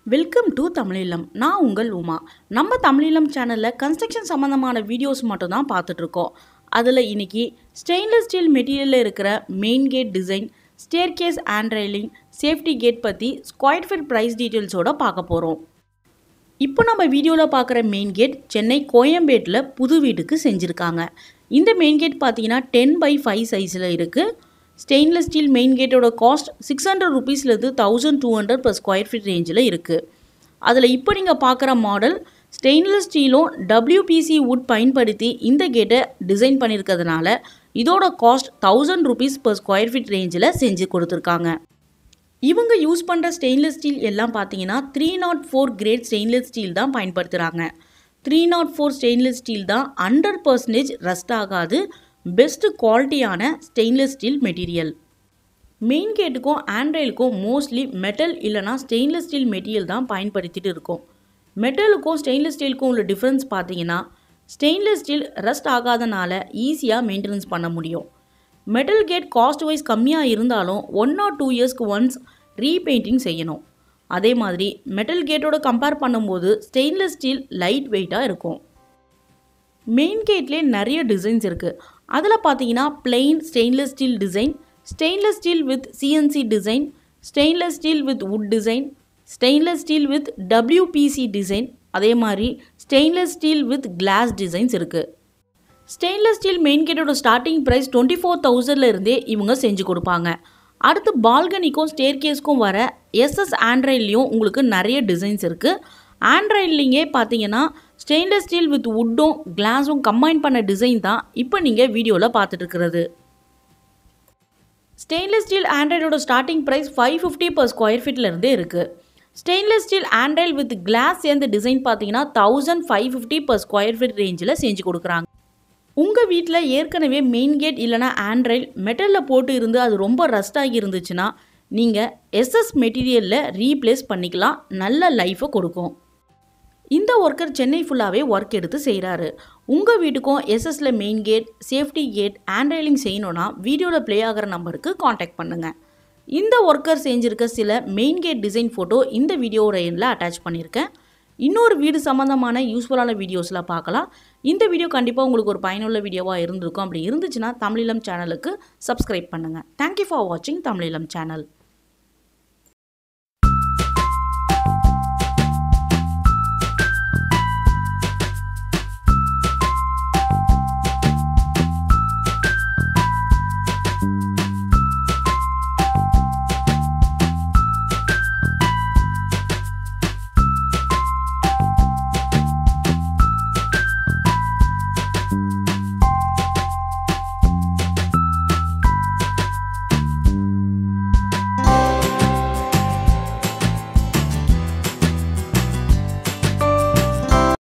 welcome to தமிழீழம் நான் உங்கள் உமா நம்ம தமிழீழம் சேனலில் கன்ஸ்ட்ரக்ஷன் சம்மந்தமான வீடியோஸ் மட்டும் தான் பார்த்துட்ருக்கோம் அதில் இன்னைக்கு ஸ்டெயின்லெஸ் ஸ்டீல் மெட்டீரியலில் இருக்கிற main gate design staircase hand railing safety gate பற்றி ஸ்கொயர் ஃபீட் ப்ரைஸ் டீட்டெயில்ஸோட பார்க்க போகிறோம் இப்போ நம்ம வீடியோவில் பார்க்குற மெயின் கேட் சென்னை கோயம்பேட்டில் புது வீட்டுக்கு செஞ்சுருக்காங்க இந்த மெயின் கேட் பார்த்தீங்கன்னா டென் பை ஃபைவ் சைஸில் இருக்குது ஸ்டெயின்லெஸ் ஸ்டீல் மெயின் கேட்டோட காஸ்ட் சிக்ஸ் ஹண்ட்ரட் ருபீஸ்லேருந்து thousand two hundred per square feet ரேஞ்சில் இருக்குது அதில் இப்போ நீங்கள் பார்க்குற மாடல் ஸ்டெயின்லெஸ் ஸ்டீலும் டபிள்யூபிசி வுட் பயன்படுத்தி இந்த கேட்டை டிசைன் பண்ணியிருக்கிறதுனால இதோட cost thousand rupees per square feet ரேஞ்சில் செஞ்சு கொடுத்துருக்காங்க இவங்க யூஸ் பண்ணுற ஸ்டெயின்லெஸ் ஸ்டீல் எல்லாம் பார்த்தீங்கன்னா three naught four grade stainless steel தான் பயன்படுத்துகிறாங்க three naught four stainless steel தான் ஹண்ட்ரட் பர்சன்டேஜ் ரஸ்ட் ஆகாது பெஸ்ட்டு குவாலிட்டியான ஸ்டெயின்லெஸ் ஸ்டீல் மெட்டீரியல் மெயின் கேட்டுக்கும் ஆண்ட்ராய்டுக்கும் மோஸ்ட்லி மெட்டல் இல்லைனா ஸ்டெயின்லெஸ் ஸ்டீல் மெட்டீரியல் தான் பயன்படுத்திட்டு இருக்கோம் மெட்டலுக்கும் ஸ்டெயின்லெஸ் ஸ்டீலுக்கும் உள்ள டிஃப்ரென்ஸ் பார்த்தீங்கன்னா ஸ்டெயின்லெஸ் ஸ்டீல் ரஸ்ட் ஆகாதனால ஈஸியாக மெயின்டெனன்ஸ் பண்ண முடியும் மெட்டல் கேட் காஸ்ட் வைஸ் கம்மியாக இருந்தாலும் ஒன் ஆர் டூ இயர்ஸ்க்கு ஒன்ஸ் ரீபெயிண்டிங் செய்யணும் அதே மாதிரி மெட்டல் கேட்டோட கம்பேர் பண்ணும்போது ஸ்டெயின்லெஸ் ஸ்டீல் லைட் வெயிட்டாக இருக்கும் மெயின் கேட்லேயே நிறைய டிசைன்ஸ் இருக்குது அதில் பார்த்தீங்கன்னா plain stainless steel design stainless steel with CNC design stainless steel with wood design stainless steel with WPC design அதே மாதிரி stainless steel with glass designs இருக்குது ஸ்டெயின்லெஸ் ஸ்டீல் மெயின் கேட்டோட ஸ்டார்டிங் ப்ரைஸ் டுவெண்ட்டி ஃபோர் தௌசண்ட்ல இருந்தே இவங்க செஞ்சு கொடுப்பாங்க அடுத்து பால்கனிக்கும் ஸ்டேர் கேஸ்க்கும் வர எஸ்எஸ் ஆண்ட்ராய்ட்லேயும் உங்களுக்கு நிறைய டிசைன்ஸ் இருக்குது ஆண்ட்ராய்ட்லிங்கே பார்த்தீங்கன்னா ஸ்டெயின்லெஸ் ஸ்டீல் வித் வுட்டும் கிளாஸும் கம்பைன் பண்ண டிசைன் தான் இப்போ நீங்கள் வீடியோவில் பார்த்துட்டு இருக்கிறது ஸ்டெயின்லெஸ் ஸ்டீல் ஆண்ட்ராய்டோட starting price five fifty per square ஃபீட்லேருந்தே இருக்குது stainless steel android with glass சேர்ந்த டிசைன் பார்த்தீங்கன்னா thousand five fifty per square feet ரேஞ்சில் செஞ்சு கொடுக்குறாங்க உங்கள் வீட்டில் ஏற்கனவே மெயின் கேட் இல்லைனா ஆண்ட்ராய்டு மெட்டலில் போட்டு இருந்து அது ரொம்ப ரஸ்ட் ஆகி இருந்துச்சுன்னா நீங்கள் எஸ்எஸ் மெட்டீரியலில் ரீப்ளேஸ் பண்ணிக்கலாம் நல்ல லைஃபை கொடுக்கும் இந்த ஒர்க்கர் சென்னை ஃபுல்லாகவே ஒர்க் எடுத்து செய்கிறாரு உங்கள் வீட்டுக்கும் எஸ்எஸ்ல main gate safety gate handrailing செய்யணுன்னா வீடியோவில் ப்ளே ஆகிற நம்பருக்கு காண்டாக்ட் பண்ணுங்கள் இந்த ஒர்க்கர் செஞ்சுருக்க சில மெயின் கேட் டிசைன் ஃபோட்டோ இந்த வீடியோவோட எண்ணில் அட்டாச் பண்ணியிருக்கேன் இன்னொரு வீடு சம்மந்தமான யூஸ்ஃபுல்லான வீடியோஸில் பார்க்கலாம் இந்த வீடியோ கண்டிப்பாக உங்களுக்கு ஒரு பயனுள்ள வீடியோவாக இருந்திருக்கும் அப்படி இருந்துச்சுன்னா தமிழிலம் சேனலுக்கு சப்ஸ்கிரைப் பண்ணுங்கள் தேங்க்யூ ஃபார் வாட்சிங் தமிழிலம் சேனல்